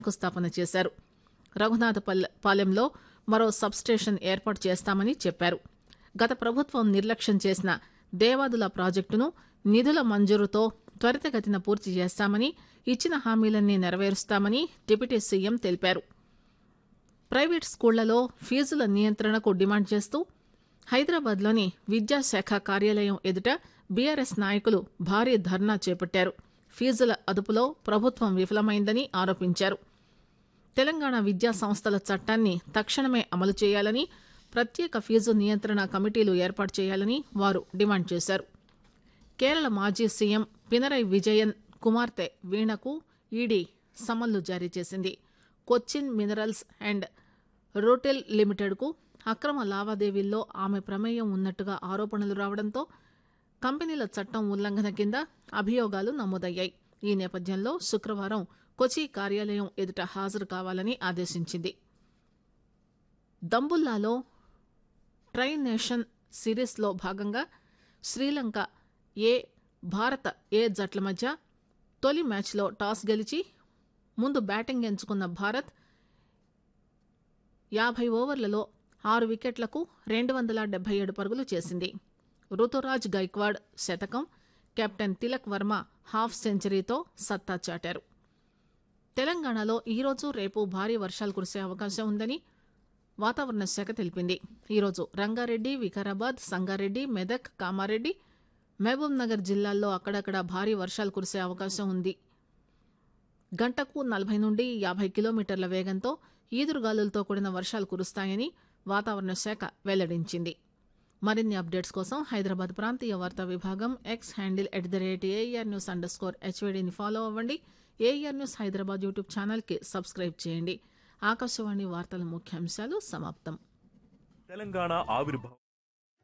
శంకుస్థాపన చేశారు రఘునాథపాలెంలో మరో సబ్స్టేషన్ ఏర్పాటు చేస్తామని చెప్పారు గత ప్రభుత్వం నిర్లక్ష్యం చేసిన దేవాదుల ప్రాజెక్టును నిధుల మంజూరుతో త్వరితగతిన పూర్తి చేస్తామని ఇచ్చిన హామీలన్నీ నెరవేరుస్తామని డిప్యూటీ సీఎం తెలిపారు ప్రైవేట్ స్కూళ్లలో ఫీజుల నియంత్రణకు డిమాండ్ చేస్తూ హైదరాబాద్లోని విద్యాశాఖ కార్యాలయం ఎదుట బీఆర్ఎస్ నాయకులు భారీ ధర్నా చేపట్టారు ఫీజుల అదుపులో ప్రభుత్వం విఫలమైందని ఆరోపించారు తెలంగాణ విద్యా సంస్థల చట్టాన్ని తక్షణమే అమలు చేయాలని ప్రత్యేక ఫీజు నియంత్రణ కమిటీలు ఏర్పాటు చేయాలని వారు డిమాండ్ చేశారు కేరళ మాజీ సీఎం పినరై విజయన్ కుమార్తె వీణకు ఈడీ సమన్లు జారీ చేసింది కొచ్చిన్ మినరల్స్ అండ్ రోటెల్ లిమిటెడ్కు అక్రమ లావాదేవీల్లో ఆమె ప్రమేయం ఉన్నట్టుగా ఆరోపణలు రావడంతో కంపెనీల చట్టం ఉల్లంఘన కింద అభియోగాలు నమోదయ్యాయి ఈ నేపథ్యంలో శుక్రవారం కొచి కార్యాలయం ఎదుట హాజరు కావాలని ఆదేశించింది దంబుల్లాలో ట్రై నేషన్ సిరీస్లో భాగంగా శ్రీలంక ఏ భారత ఏ జట్ల మధ్య తొలి మ్యాచ్లో టాస్ గెలిచి ముందు బ్యాటింగ్ ఎంచుకున్న భారత్ యాభై ఓవర్లలో ఆరు వికెట్లకు రెండు వందల డెబ్బై ఏడు పరుగులు చేసింది రుతురాజ్ గైక్వాడ్ శతకం కెప్టెన్ తిలక్ వర్మ హాఫ్ సెంచరీతో సత్తా చాటారు తెలంగాణలో ఈరోజు రేపు భారీ వర్షాలు కురిసే అవకాశం ఉందని వాతావరణ శాఖ తెలిపింది ఈరోజు రంగారెడ్డి వికారాబాద్ సంగారెడ్డి మెదక్ కామారెడ్డి మహబూబ్ నగర్ జిల్లాల్లో అక్కడక్కడ భారీ వర్షాలు కురిసే అవకాశం ఉంది గంటకు నలభై నుండి యాభై కిలోమీటర్ల వేగంతో ఈదురుగాలులతో కూడిన వర్షాలు కురుస్తాయని వాతావరణ శాఖ వెల్లడించింది మరిన్ని అప్డేట్స్ కోసం హైదరాబాద్ ప్రాంతీయ వార్తా విభాగం X handle at the rate AR news underscore హెచ్వీడీని ఫాలో అవ్వండి ఏఆర్ న్యూస్ హైదరాబాద్ యూట్యూబ్ ఛానల్కి సబ్స్క్రైబ్ చేయండి ఆకాశవాణి వార్తల ముఖ్యాంశాలు సమాప్తం తెలంగాణ ఆవిర్భావం